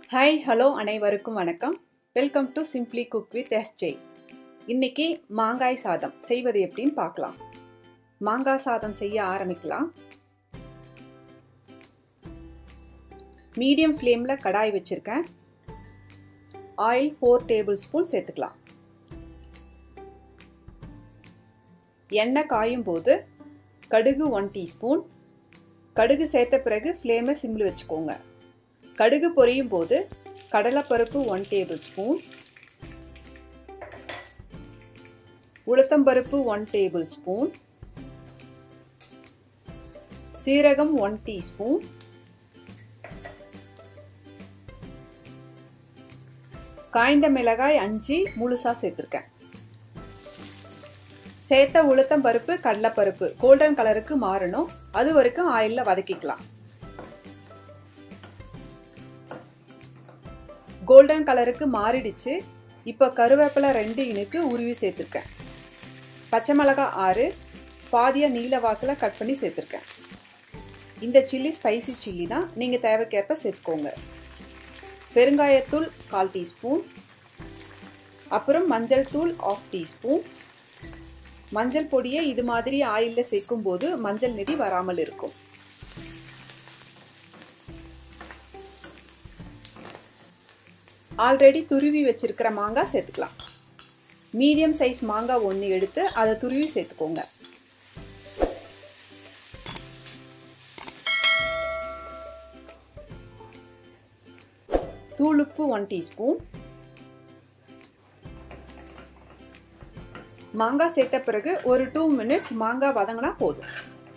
hi hello அனைவருக்கும் வணக்கம் welcome to simply cook with SJ இன்னைக்கு மாங்காய் சாதம் செய்வது எப்படின்னு பார்க்கலாம் மாங்காய் சாதம் செய்ய ஆரம்பிக்கலாம் மீடியம் ஃப்ளேமில் கடாய் வச்சுருக்கேன் ஆயில் ஃபோர் டேபிள் ஸ்பூன் சேர்த்துக்கலாம் எண்ணெய் காயும் போது கடுகு ஒன் டீஸ்பூன் கடுகு சேர்த்த பிறகு ஃப்ளேமை சிம்மில் வச்சுக்கோங்க கடுகு பொரியும் போது கடலைப்பருப்பு ஒன் டேபிள் ஸ்பூன் உளுத்தம்பருப்பு ஒன் டேபிள் ஸ்பூன் சீரகம் ஒன் டீஸ்பூன் காய்ந்த மிளகாய் அஞ்சு முழுசாக சேர்த்துருக்கேன் சேர்த்த உளுத்தம் பருப்பு கடலைப்பருப்பு கோல்டன் கலருக்கு மாறணும் அது வரைக்கும் ஆயிலில் வதக்கிக்கலாம் கோல்டன் கலருக்கு மாறிடுச்சு இப்போ கருவேப்பிலை ரெண்டு இனுக்கு உருவி சேர்த்துருக்கேன் பச்சை மிளகாய் ஆறு பாதியாக நீல வாக்கில் கட் பண்ணி சேர்த்துருக்கேன் இந்த சில்லி ஸ்பைசி சில்லி தான் நீங்கள் தேவைக்கேற்ப சேர்த்துக்கோங்க பெருங்காயத்தூள் கால் டீஸ்பூன் அப்புறம் மஞ்சள் தூள் ஆஃப் டீஸ்பூன் மஞ்சள் பொடியை இது மாதிரி ஆயிலில் சேர்க்கும் போது மஞ்சள் நெடி வராமல் இருக்கும் ஆல்ரெடி துருவி வச்சிருக்கிற மாங்காய் சேர்த்துக்கலாம் மீடியம் சைஸ் மாங்காய் ஒன்று எடுத்து அதை துருவி சேர்த்துக்கோங்க தூளுப்பு ஒன் டீஸ்பூன் மாங்காய் சேர்த்த பிறகு ஒரு டூ மினிட்ஸ் மாங்காய் வதங்கினா போதும்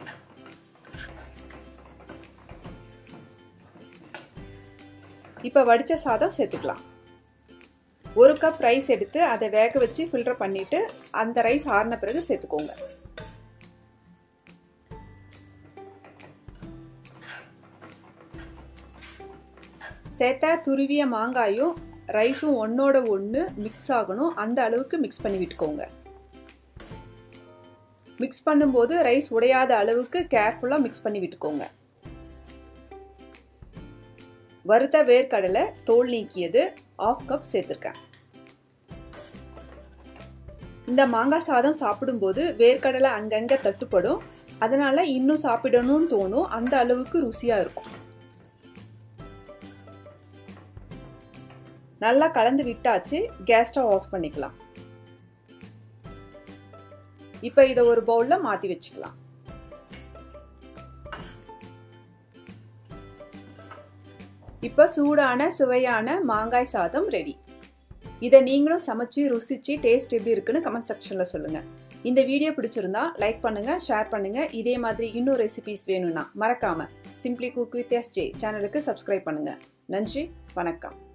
இப்போ வடித்த சாதம் சேர்த்துக்கலாம் ஒரு கப் ரைஸ் எடுத்து அதை வேக வச்சு ஃபில்டர் பண்ணிவிட்டு அந்த ரைஸ் ஆறின பிறகு சேர்த்துக்கோங்க சேர்த்தா துருவிய மாங்காயும் ரைஸும் ஒன்றோட ஒன்று மிக்ஸ் ஆகணும் அந்த அளவுக்கு மிக்ஸ் பண்ணி விட்டுக்கோங்க மிக்ஸ் பண்ணும்போது ரைஸ் உடையாத அளவுக்கு கேர்ஃபுல்லாக மிக்ஸ் பண்ணி விட்டுக்கோங்க வறுத்த வேர்க்கடலை தோல் நீக்கியது ஆஃப் கப் சேர்த்துருக்கேன் இந்த மாங்காய் சாதம் சாப்பிடும்போது வேர்க்கடலை அங்கங்கே தட்டுப்படும் அதனால் இன்னும் சாப்பிடணும்னு தோணும் அந்த அளவுக்கு ருசியாக இருக்கும் நல்லா கலந்து விட்டாச்சு கேஸ் ஸ்டவ் ஆஃப் பண்ணிக்கலாம் இப்போ இதை ஒரு பவுலில் மாற்றி வச்சுக்கலாம் இப்போ சூடான சுவையான மாங்காய் சாதம் ரெடி இதை நீங்களும் சமைச்சு ருசிச்சு டேஸ்ட் எப்படி இருக்குன்னு கமெண்ட் செக்ஷனில் சொல்லுங்கள் இந்த வீடியோ பிடிச்சிருந்தா லைக் பண்ணுங்கள் ஷேர் பண்ணுங்கள் இதே மாதிரி இன்னும் ரெசிபிஸ் வேணும்னா மறக்காமல் simply cook with S J சேனலுக்கு சப்ஸ்கிரைப் பண்ணுங்கள் நன்றி வணக்கம்